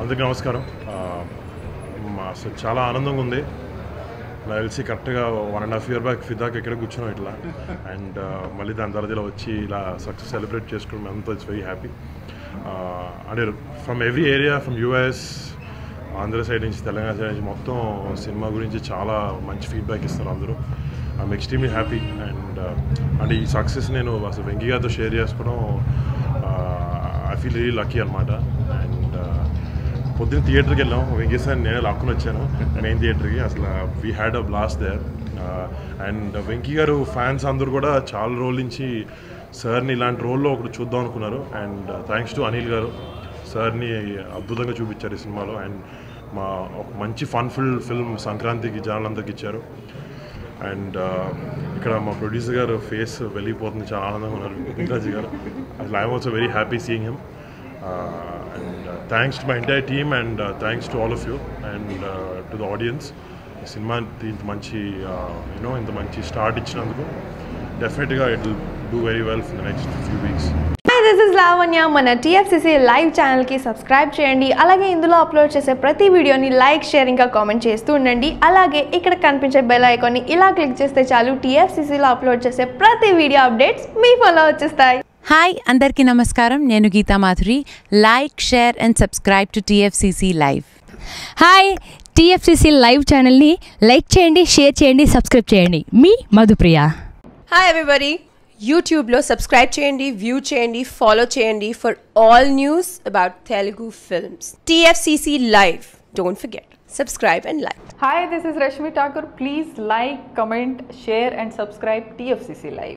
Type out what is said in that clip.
అందరికీ నమస్కారం ఆ, మా అసలు చాలా ఆనందంగా ఉంది నాకు తెలిసి కరెక్ట్గా one and half year back ఫిదాక్ ఇక్కడ కూర్చున్నాం ఇట్లా అండ్ మళ్ళీ దాని తర్వాత ఇలా వచ్చి ఇలా సక్సెస్ సెలబ్రేట్ చేసుకోవడం అంతా ఇట్స్ వెరీ హ్యాపీ అంటే from every area from US Andhra side నుంచి తెలంగాణ సైడ్ నుంచి మొత్తం సినిమా గురించి చాలా మంచి ఫీడ్బ్యాక్ ఇస్తారు అందరూ ఐఎమ్ ఎక్స్ట్రీమ్లీ హ్యాపీ అండ్ అంటే ఈ సక్సెస్ నేను అసలు వెంకీ గారితో షేర్ చేసుకోవడం ఐ ఫీల్ రియలీ లక్కీ అనమాట అండ్ పొద్దున్న థియేటర్కి వెళ్ళాం వెంకీ సార్ నేనే లాక్కుని వచ్చాను మెయిన్ థియేటర్కి అసలు we had a blast there and Venky garu fans అందరూ కూడా చాలా రోజుల నుంచి సార్ని ఇలాంటి రోల్లో ఒకటి చూద్దాం అనుకున్నారు అండ్ థ్యాంక్స్ టు అనిల్ గారు సార్ని అద్భుతంగా చూపించారు ఈ సినిమాలో అండ్ మా ఒక మంచి ఫన్ఫుల్ ఫిల్మ్ సంక్రాంతికి జనాలందరికి ఇచ్చారు అండ్ ఇక్కడ మా ప్రొడ్యూసర్ గారు ఫేస్ వెళ్ళిపోతుంది చాలా ఆనందంగా ఉన్నారు ఇంద్రాజీ గారు అసలు I'm also very happy seeing him and thanks to my entire team and thanks to all of you and to the audience ఈ సినిమా ఇంత మంచి యూనో ఇంత మంచి స్టార్ట్ ఇచ్చినందుకు డెఫినెట్గా it will do very well for the next few weeks hi this is Lavanya మన TFCC live ఛానల్కి subscribe చేయండి అలాగే ఇందులో అప్లోడ్ చేసే ప్రతి వీడియోని లైక్ షేర్ ఇంకా కామెంట్ చేస్తూ ఉండండి అలాగే ఇక్కడ కనిపించే బెల్ ఐకాన్ని ఇలా క్లిక్ చేస్తే చాలు టీఎఫ్సిసిలో అప్లోడ్ చేసే ప్రతి వీడియో అప్డేట్స్ మీ ఫోన్లో వచ్చేస్తాయి హాయ్ అందరికీ నమస్కారం నేను Geetha Madhuri like share and subscribe to TFCC live hi TFCC live ఛానల్ని లైక్ చేయండి షేర్ చేయండి సబ్స్క్రైబ్ చేయండి మీ మధుప్రియ హాయ్ ఎవ్రీబడి యూట్యూబ్లో సబ్స్క్రైబ్ చేయండి వ్యూ చేయండి ఫాలో చేయండి for all news about Telugu films TFCC live don't forget subscribe and like Hi, this is Rashmi Thakur. Please like, comment, share, and subscribe TFCC Live.